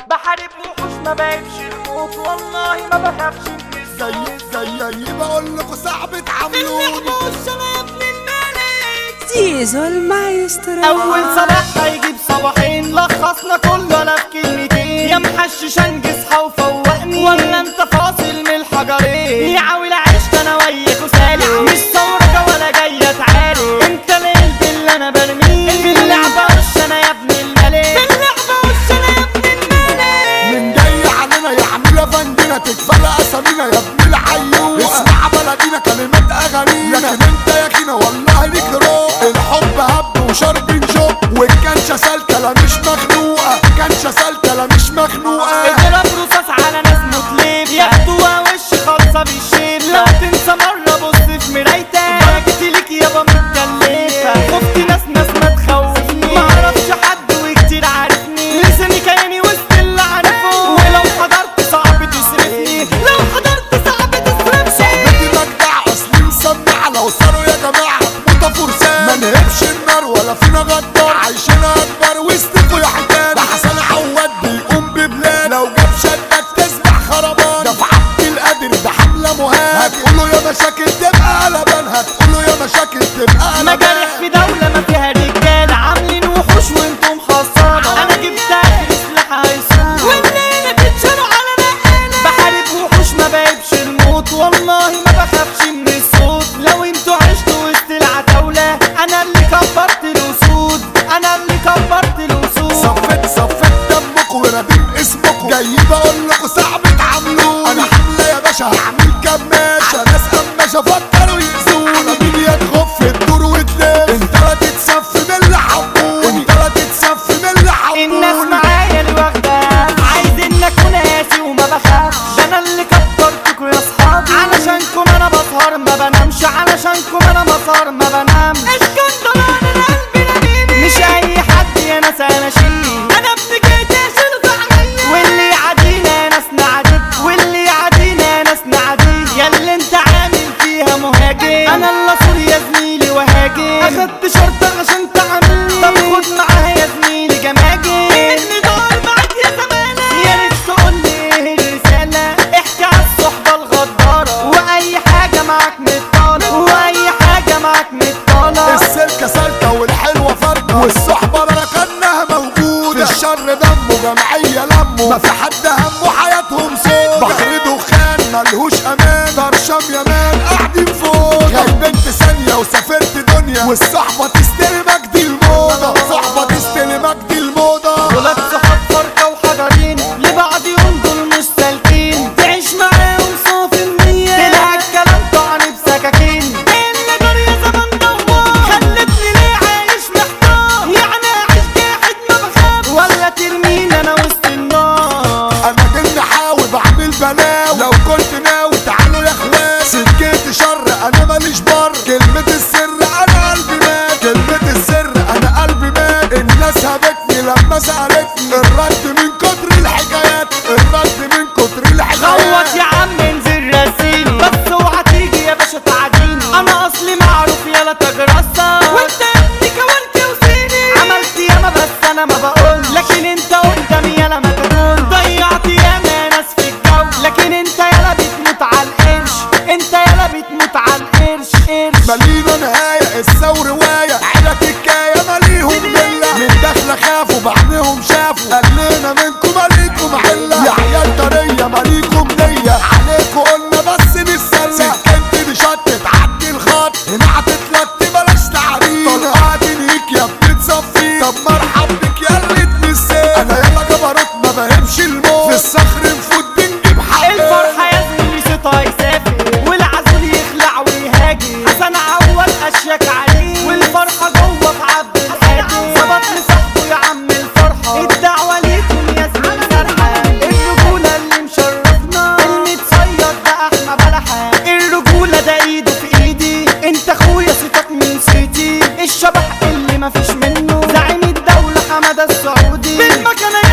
بحارب وحوش ما بقيبش الموت والله ما بخافش من زي الزي زي بقول لكم صاحبي تعاملوني زيزو المايسترو اول صباح هيجيب صباحين لخصنا كله انا في كلمتين يا محشش انجزها وفوقني ولا انت فاصل من الحجرين يا عاول عشت انا وياك وسالك مش ثورة ولا جاية تعالي انت القلب اللي انا برميه في اللعبة وش انا يا ابن الملك في اللعبة وش انا يا ابن الملك من جاي علينا يا عميلة فندنا تكفل اسامينا يا ابن الحيوة اسمع بلدينا كلمات اغانينا لكن انت يا كينا والله ليك روح الحب هب وشرب نشوب والكنشة سالكة لا مش مخنوقة كنشة سالكة لا مش مخنوقة اضرب رصاص على ناس متلف ياخدوها وش خالصة بالشيب لو تنسى مرة بص في مرايتك درجتي ليك يابا متكلفة خفت ناس ناس ما تخوفني معرفش حد وكتير عارفني لساني كياني وسط اللي عارفه ولو حضرت صعب تصرفني لو حضرت صعب تصرفني صاحبتي مجدع اصلي مسمع لو صاروا يا جماعة موتة فرسان ما نهبش النار ولا فينا غدار عايشين اكبر وسطكوا يا حيتان ده حسن عواد بيقوم ببلاد لو جاب شدك تسبح خربان ده في عبد القادر ده حملة مهاب هتقولوا يا مشاكل تبقى قلبان هتقولوا يا مشاكل تبقى قلبان مجارح في دولة ما فيها رجالة عاملين وحوش وانتم حصانة انا جبت اخر سلاح هيصون والليلة تتشالوا على نقالة بحارب وحوش ما بقيبش الموت والله ما بخافش من الصوت لو انتوا عشتوا وسط العتاولة انا اللي كبرت الاسود انا اللي كبرت الاسود صفت صفت دمكوا ورابين اسمكوا جاي بقول لكم صعب تعاملوني انا حمله يا باشا هعمل كماشة ناس قماشة فكروا يأذوني انا مين يا تخف الدور وتلف انت لا تتسف من اللي حبوني انت لا تتسف من اللي الناس حبوني معايا اللي واخدة عايزين اكون قاسي وما بخافش ده انا اللي كبرتكوا يا اصحابي علشانكم انا بسهر ما بنامش علشانكم انا بسهر ما بنامش اسكندراني انا قلبي نبيني مش اي حد يا ناس انا شيل انا ابن جيت اشيل عليا واللي يعادينا يا ناس نعاديك واللي يعادينا يا ناس نعاديك يا اللي انت عامل فيها مهاجم انا اللي اصول يا زميلي وهاجم اخدت شرطة عشان تعملني طب خد معايا يا زميلي جماجم اني دور معاك يا زمانة يا ريت تقول لي ايه الرسالة احكي على الصحبة الغدارة واي حاجة معاك متطالة واي حاجة معاك متطالة السلكة سالكة والحلوة فاركة والصحبة بركانها موجودة في الشر دمه جمعية لمه ما في حد همه حياتهم سودة بحر دخان ملهوش امان برشام يمان قاعدين فوق غيبت ثانية وسافرت دنيا والصحبة تستلمك دي الموضة صحبة تستلمك دي الموضة ولاد صحاب فرقة وحجرين لبعضهم دول مش سالكين تعيش معاهم صافي النية تلاقي الكلام طعن بسكاكين اللي دار يا زمان دوار خلتني ليه عايش محتار يعني اعيش جاحد ما بخاف ولا ترميني انا وسط النار انا جن حاول بعمل بلاوي لو كنت ناوي تعالوا يا اخوان سكت شر انا ماليش بر كلمة السر انا قلبي مات كلمة السر انا قلبي مات الناس هبتني لما سألتني الرد من كتر الحكايات الرد من كتر غوط الحكايات يا عم انزل راسيني بس اوعى تيجي يا باشا تعديني انا اصلي معروف يلا تجرسة وانت يا ابني كورتي وسيني عملت ياما بس انا ما بقول لكن انت قدامي يلا ما تقول ضيعت ياما ناس في الجو لكن انت يلا بتموت على القرش انت يلا بتموت على القرش قرش مالينا نهاية الثور رواية عيلة الكاية ماليهم ملة من داخلة خافوا بعدهم شافوا قلنا منكم ماليكم علة يا عيال طرية ماليكم نية عليكم قلنا بس نتسلى سكنت دي شط تعدي الخط هنا هتتلط بلاش تعريف طلعت هيك يا بتتصفي طب مرحب بك يا اللي تمسي انا يلا جبروت ما بهمش الموت في الصخر نفوت بنجيب حق الفرحة يا زميلي صوتها يسافر والعزول يخلع ويهاجر حسن عوض اشياك عليه والفرحة جوه في عبد الحادي ظبط لصاحبه يا عم الفرحة الدعوة ليكم يا زميلي سرحة الرجولة اللي مشرفنا المتصيد ده احمى بلحة الرجولة ده ايده في ايدي انت اخويا صوتك من صيتي الشبح اللي مفيش منه زعيم الدولة حمادة السعودي بالمكانة